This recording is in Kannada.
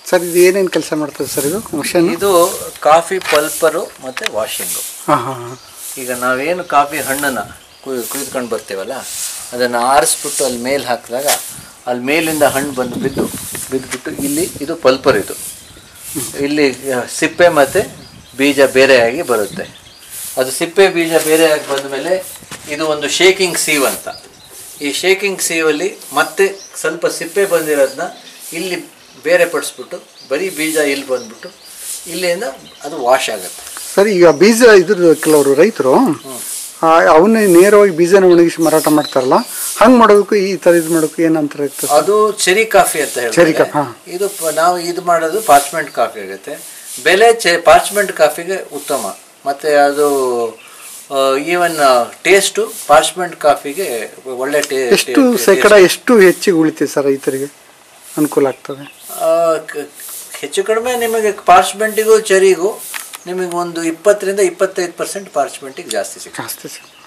ಸರ್ ಇದು ಏನೇನು ಕೆಲಸ ಮಾಡ್ತದೆ ಸರ್ ಇದು ಮಿಷನ್ ಇದು ಕಾಫಿ ಪಲ್ಪರು ಮತ್ತು ವಾಷಿಂಗು ಹಾಂ ಹಾಂ ಹಾಂ ಈಗ ನಾವೇನು ಕಾಫಿ ಹಣ್ಣನ್ನು ಕುಯ್ ಕುಯ್ದುಕೊಂಡು ಬರ್ತೀವಲ್ಲ ಅದನ್ನು ಆರಿಸ್ಬಿಟ್ಟು ಅಲ್ಲಿ ಮೇಲೆ ಹಾಕಿದಾಗ ಅಲ್ಲಿ ಮೇಲಿಂದ ಹಣ್ಣು ಬಂದು ಬಿದ್ದು ಬಿದ್ದುಬಿಟ್ಟು ಇಲ್ಲಿ ಇದು ಪಲ್ಪರ್ ಇದು ಇಲ್ಲಿ ಆ, ಸಿಪ್ಪೆ ಮತ್ತು ಬೀಜ ಬೇರೆಯಾಗಿ ಬರುತ್ತೆ ಅದು ಸಿಪ್ಪೆ ಬೀಜ ಬೇರೆಯಾಗಿ ಬಂದ ಮೇಲೆ ಇದು ಒಂದು ಶೇಕಿಂಗ್ ಸೀವ್ ಅಂತ ಈ ಶೇಕಿಂಗ್ ಸೀವಲ್ಲಿ ಮತ್ತೆ ಸ್ವಲ್ಪ ಸಿಪ್ಪೆ ಬಂದಿರೋದನ್ನ ಇಲ್ಲಿ ಬೇರೆ ಪಡಿಸ್ಬಿಟ್ಟು ಬರೀ ಬೀಜ ಇಲ್ಲಿ ಬಂದ್ಬಿಟ್ಟು ಇಲ್ಲಿಂದ ಅದು ವಾಶ್ ಆಗುತ್ತೆ ಸರ್ ಈಗ ಬೀಜ ಇದ್ರ ಕೆಲವರು ರೈತರು ಅವನ್ನೇ ನೇರವಾಗಿ ಬೀಜನ ಒಣಗಿಸಿ ಮಾರಾಟ ಮಾಡ್ತಾರಲ್ಲ ಹಂಗೆ ಮಾಡೋದಕ್ಕೂ ಈ ಥರ ಇದು ಮಾಡೋಕ್ಕೂ ಏನು ಅಂತರ ಇರ್ತದೆ ಸರ್? ಅದು ಚೆರಿ ಕಾಫಿ ಅಂತ ಚೆರಿ ಹೇಳ್ತಾರೆ ಕಾಫಿ, ಹಾ. ಇದು ಪ- ನಾವು ಇದು ಮಾಡೋದು ಪಾರ್ಚ್ಮೆಂಟ್ ಕಾಫಿ ಆಗುತ್ತೆ ಬೆಲೆ ಚೆ ಪಾರ್ಚ್ಮೆಂಟ್ ಕಾಫಿಗೆ ಉತ್ತಮ ಮತ್ತೆ ಅದು ಈವನ್ ಟೇಸ್ಟು ಪಾರ್ಚ್ಮೆಂಟ್ ಕಾಫಿಗೆ ಒಳ್ಳೆ ಟೇ ಎಷ್ಟು ಟೇ- ಶೇಕಡ ಎಷ್ಟು ಹೆಚ್ಚಿಗೆ ಉಳಿತೀವಿ ಸರ್ ರೈತರಿಗೆ ಅನುಕೂಲ ಆಗ್ತದೆ ಆ, ಕ- ಹೆಚ್ಚು ಕಡಿಮೆ ನಿಮಗೆ ಪಾರ್ಚ್ಮೆಂಟಿಗೂ ಚೆರಿಗೂ ನಿಮಗೆ ಒಂದು ಇಪ್ಪತ್ತರಿಂದ ಇಪ್ಪತ್ತೈದು ಪರ್ಸೆಂಟ್ ಪಾರ್ಚ್ಮೆಂಟಿಗೆ ಜಾಸ್ತಿ ಸಿಗುತ್ತೆ ಜಾಸ್ತಿ ಸರ್